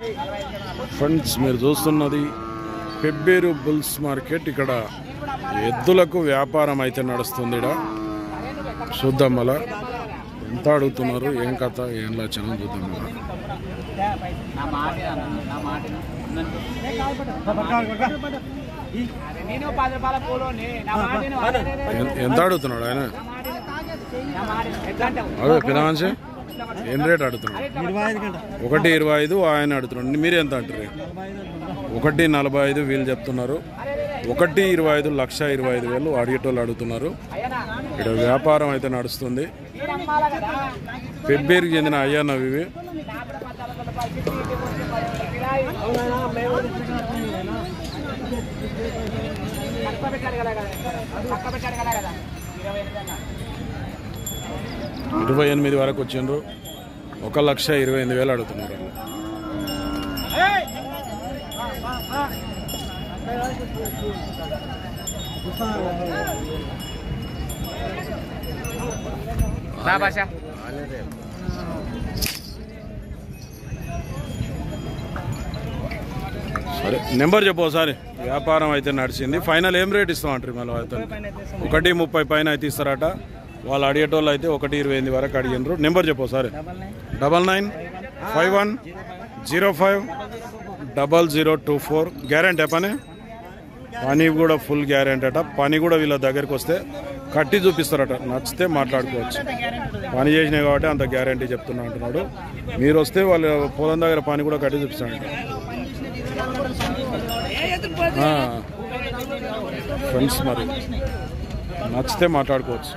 Friends మీరు చూస్తున్నది Pebbair bulls market ఇక్కడ ఎద్దులకు వ్యాపారం అయితే నడుస్తుంది ఇక్కడ చూద్దాం మళ్ళా ఎంత అడుగుతున్నారు ఏం కథ ఏం లక్షణం చూద్దాం మళ్ళా నేను పది రూపాయల పూలు నా మాట విను. అరే, అరే, అరే, ఎన్- ఎంత అడుగుతున్నాడు ఆయన నా మాట విను. ఎట్లా అంటావు? అదే పెద్ద మనిషి ఏం రేట్ అడుగుతున్నాడు ఒకటి ఇరవై ఐదు ఆయన అడుగుతున్నాడు మీరు ఎంత అంటారు ఒకటి నలభై ఐదు వీళ్ళు చెప్తున్నారు ఒకటి ఇరవై ఐదు లక్ష ఇరవై ఐదు వేలు అడిగేటోళ్ళు అడుగుతున్నారు అయ్యనా ఇక్కడ వ్యాపారం అయితే నడుస్తుంది మీరు అమ్మాలా కదా పెబ్బేరుకి చెందిన అయ్యన్నవి ఇవి నా ప్రపంచాల రూపాయలు చిట్టి ఇంటికి వచ్చి పది కిరాయి. పక్క పెట్టాడు కదా కదా. పక్క పెట్టాడు కదా కదా ఇరవై ఎనిమిది అన్న. ఇరవై ఎనిమిది వరకు వచ్చిండ్రు ఒక లక్ష ఇరవై ఎనిమిది వేలు అడుగుతున్నారు రా భాష సరే నెంబర్ చెప్పు ఒకసారి వ్యాపారం అయితే నడిచింది ఫైనల్ ఏం రేట్ ఇస్తామంటారు మళ్ళీ అతను ఒకటి ముప్పై పైన అయితే ఇస్తారట వాళ్ళు అడిగేటోళ్ళు అయితే ఒకటి ఇరవై ఎనిమిది వరకు అడిగినారు నెంబర్ చెప్పు ఒకసారి double nine five one zero five double zero two four guarantee పని పని కూడా ఫుల్ గ్యారంటీ అట పని కూడా వీళ్ళ దగ్గరికి వస్తే కట్టి చూపిస్తారట నచ్చితే మాట్లాడుకోవచ్చు పని చేసినాయి కాబట్టి అంత గ్యారంటీ చెప్తున్నా అంటున్నాడు మీరు వస్తే వాళ్ళ పొలం దగ్గర పని కూడా కట్టి చూపిస్తాడంట ఫ్రెండ్స్ మరి నచ్చితే మాట్లాడుకోవచ్చు